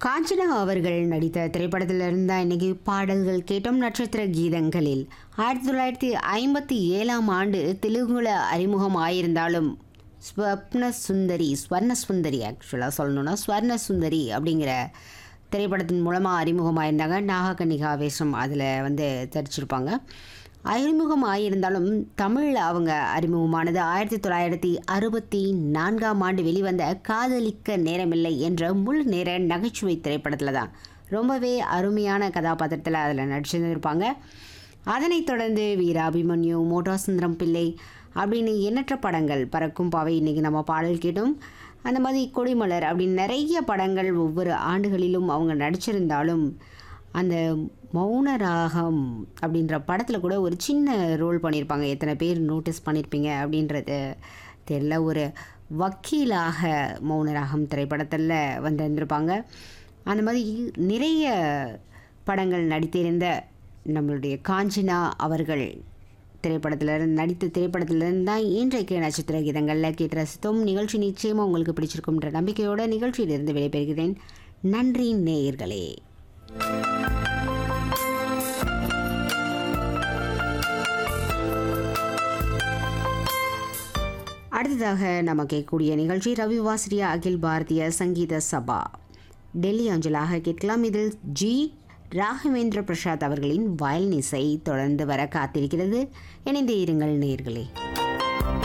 காஞ்சனா அவர்கள் நடித்த திரைப்படத்திலிருந்து தான் இன்னைக்கு பாடல்கள் கேட்டோம் நட்சத்திர கீதங்களில் ஆயிரத்தி தொள்ளாயிரத்தி ஐம்பத்தி ஏழாம் ஆண்டு தெலுங்குல அறிமுகம் ஆயிருந்தாலும் ஸ்வப்ன சுந்தரி ஸ்வர்ண சுந்தரி ஆக்சுவலாக சொல்லணும்னா ஸ்வர்ண சுந்தரி அப்படிங்கிற திரைப்படத்தின் மூலமாக அறிமுகமாயிருந்தாங்க நாகக்கன்னிகா வேஷம் அதில் வந்து தரிச்சிருப்பாங்க அறிமுகம் ஆகியிருந்தாலும் தமிழில் அவங்க அறிமுகமானது ஆயிரத்தி தொள்ளாயிரத்தி அறுபத்தி நான்காம் ஆண்டு வெளிவந்த காதலிக்க நேரமில்லை என்ற முழு நேர நகைச்சுவை திரைப்படத்தில் தான் ரொம்பவே அருமையான கதாபாத்திரத்தில் அதில் நடிச்சிருந்திருப்பாங்க அதனைத் தொடர்ந்து வீராபிமன்யு மோட்டார் சுந்தரம் பிள்ளை அப்படின்னு எண்ணற்ற படங்கள் பறக்கும் பாவை இன்றைக்கி நம்ம பாடல் கேட்டோம் அந்த மாதிரி கொடிமலர் அப்படின்னு நிறைய படங்கள் ஒவ்வொரு ஆண்டுகளிலும் அவங்க நடிச்சிருந்தாலும் அந்த மௌன ராகம் அப்படின்ற படத்தில் கூட ஒரு சின்ன ரோல் பண்ணியிருப்பாங்க எத்தனை பேர் நோட்டீஸ் பண்ணியிருப்பீங்க அப்படின்றது தெரியல ஒரு வக்கீலாக மௌன ராகம் திரைப்படத்தில் வந்திருந்திருப்பாங்க அந்த மாதிரி நிறைய படங்கள் நடித்திருந்த நம்மளுடைய காஞ்சனா அவர்கள் திரைப்படத்தில் நடித்த திரைப்படத்திலிருந்து தான் இன்றைக்கு நட்சத்திர கீதங்களில் கேட்டு ரசித்தோம் நிகழ்ச்சி நிச்சயமாக உங்களுக்கு பிடிச்சிருக்கும்ன்ற நம்பிக்கையோட நிகழ்ச்சியிலிருந்து விடைபெறுகிறேன் நன்றி நேயர்களே அடுத்ததாக நம்ம கேட்கக்கூடிய நிகழ்ச்சி ரவி வாசிரியா அகில் பாரதிய சங்கீத சபா டெல்லி அஞ்சலாக கேட்கலாம் இதில் ஜி ராகவேந்திர பிரசாத் அவர்களின் வயலின் இசை தொடர்ந்து வர காத்திருக்கிறது இணைந்தே இருங்கள் நேர்களே